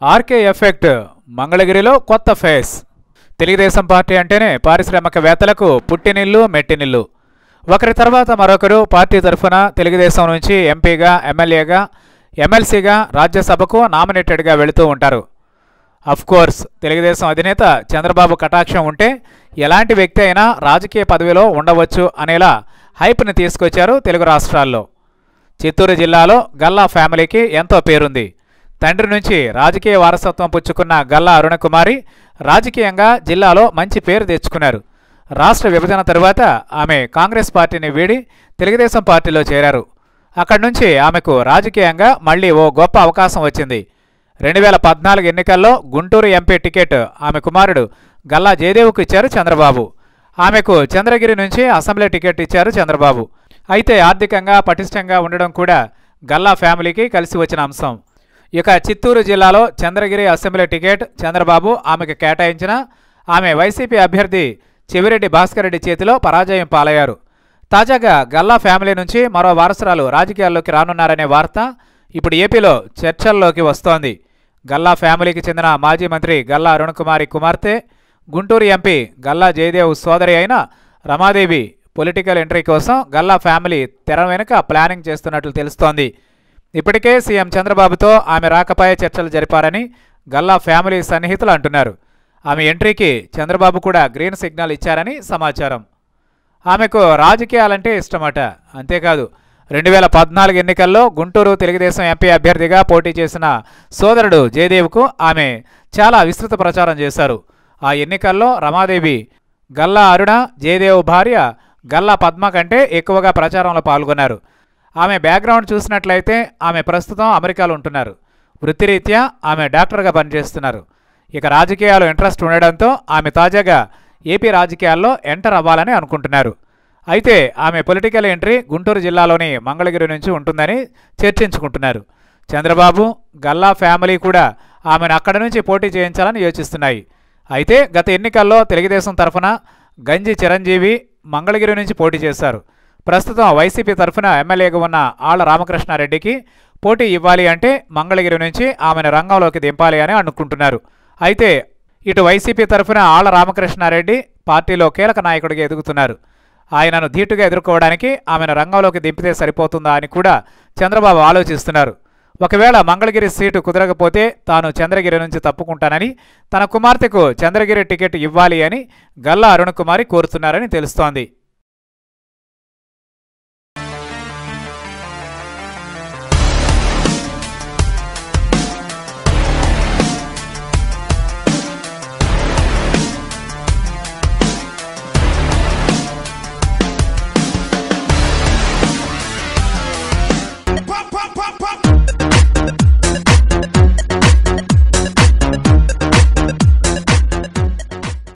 RK effect మంగళగిరిలో కొత్త face Telugu Desam party అంటేనే పారిశ్రామికవేత్తలకు పుట్టినిల్లు మెట్టినిల్లు ఒకరి తర్వాత మరొకరు పార్టీ తరఫున తెలుగుదేశం నుంచి ఎంపీగా ఎమ్మెల్యేగా ఎమ్మెల్సీగా రాజ్యసభకు నామినేటెడ్గా వెళుతూ ఉంటారు కోర్స్ తెలుగుదేశం అధినేత చంద్రబాబు కటాక్షం ఉంటే ఎలాంటి వ్యక్తి అయినా రాజకీయ పదవిలో ఉండవచ్చు అనేలా హైప్ని తీసుకొచ్చారు తెలుగు రాష్ట్రాల్లో చిత్తూరు జిల్లాలో గల్లా ఫ్యామిలీకి ఎంతో పేరుంది తండ్రి నుంచి రాజకీయ వారసత్వం పుచ్చుకున్న గల్లా అరుణకుమారి రాజకీయంగా జిల్లాలో మంచి పేరు తెచ్చుకున్నారు రాష్ట్ర విభజన తరువాత ఆమె కాంగ్రెస్ పార్టీని వీడి తెలుగుదేశం పార్టీలో చేరారు అక్కడి నుంచి ఆమెకు రాజకీయంగా మళ్ళీ ఓ గొప్ప అవకాశం వచ్చింది రెండు వేల పద్నాలుగు ఎన్నికల్లో గుంటూరు ఎంపీ టికెట్ ఆమె కుమారుడు గల్లా జయదేవ్కు ఇచ్చారు చంద్రబాబు ఆమెకు చంద్రగిరి నుంచి అసెంబ్లీ టికెట్ ఇచ్చారు చంద్రబాబు అయితే ఆర్థికంగా పటిష్టంగా ఉండడం కూడా గల్లా ఫ్యామిలీకి కలిసి వచ్చిన అంశం ఇక చిత్తూరు జిల్లాలో చంద్రగిరి అసెంబ్లీ టికెట్ చంద్రబాబు ఆమెకు కేటాయించిన ఆమె వైసీపీ అభ్యర్థి చెవిరెడ్డి భాస్కర్ రెడ్డి చేతిలో పరాజయం పాలయ్యారు తాజాగా గల్లా ఫ్యామిలీ నుంచి మరో వారసురాలు రాజకీయాల్లోకి రానున్నారనే వార్త ఇప్పుడు ఏపీలో చర్చల్లోకి వస్తోంది గల్లా ఫ్యామిలీకి చెందిన మాజీ మంత్రి గల్లా అరుణకుమారి కుమార్తె గుంటూరు ఎంపీ గల్లా జయదేవ్ సోదరి అయిన రమాదేవి పొలిటికల్ ఎంట్రీ కోసం గల్లా ఫ్యామిలీ తెర వెనుక ప్లానింగ్ చేస్తున్నట్లు తెలుస్తోంది ఇప్పటికే సీఎం చంద్రబాబుతో ఆమె రాకపై చర్చలు జరిపారని గల్లా ఫ్యామిలీ సన్నిహితులు అంటున్నారు ఆమె ఎంట్రీకి చంద్రబాబు కూడా గ్రీన్ సిగ్నల్ ఇచ్చారని సమాచారం ఆమెకు రాజకీయాలంటే ఇష్టమట అంతేకాదు రెండు వేల పద్నాలుగు ఎన్నికల్లో గుంటూరు తెలుగుదేశం ఎంపీ అభ్యర్థిగా పోటీ చేసిన సోదరుడు జయదేవ్కు ఆమె చాలా విస్తృత ప్రచారం చేశారు ఆ ఎన్నికల్లో రమాదేవి గల్లా అరుణ జయదేవ్ భార్య గల్లా పద్మ కంటే ఎక్కువగా ప్రచారంలో పాల్గొన్నారు ఆమె బ్యాక్గ్రౌండ్ చూసినట్లయితే ఆమె ప్రస్తుతం అమెరికాలో ఉంటున్నారు వృత్తిరీత్యా ఆమె డాక్టర్గా పనిచేస్తున్నారు ఇక రాజకీయాలు ఇంట్రెస్ట్ ఉండడంతో ఆమె తాజాగా ఏపీ రాజకీయాల్లో ఎంటర్ అవ్వాలని అనుకుంటున్నారు అయితే ఆమె పొలిటికల్ ఎంట్రీ గుంటూరు జిల్లాలోని మంగళగిరి నుంచి ఉంటుందని చర్చించుకుంటున్నారు చంద్రబాబు గల్లా ఫ్యామిలీ కూడా ఆమెను అక్కడి నుంచి పోటీ చేయించాలని యోచిస్తున్నాయి అయితే గత ఎన్నికల్లో తెలుగుదేశం తరఫున గంజి చిరంజీవి మంగళగిరి నుంచి పోటీ చేశారు ప్రస్తుతం వైసీపీ తరఫున ఎమ్మెల్యేగా ఉన్న ఆళ్ల రామకృష్ణారెడ్డికి పోటీ ఇవ్వాలి అంటే మంగళగిరి నుంచి ఆమెను రంగంలోకి దింపాలి అని అనుకుంటున్నారు అయితే ఇటు వైసీపీ తరఫున ఆళ్ల రామకృష్ణారెడ్డి పార్టీలో కీలక నాయకుడిగా ఎదుగుతున్నారు ఆయనను ధీటుగా ఎదుర్కోవడానికి ఆమెను రంగంలోకి దింపితే సరిపోతుందా అని కూడా చంద్రబాబు ఆలోచిస్తున్నారు ఒకవేళ మంగళగిరి సీటు కుదరకపోతే తాను చంద్రగిరి నుంచి తప్పుకుంటానని తన కుమార్తెకు చంద్రగిరి టికెట్ ఇవ్వాలి అని గల్లా అరుణకుమారి కోరుతున్నారని తెలుస్తోంది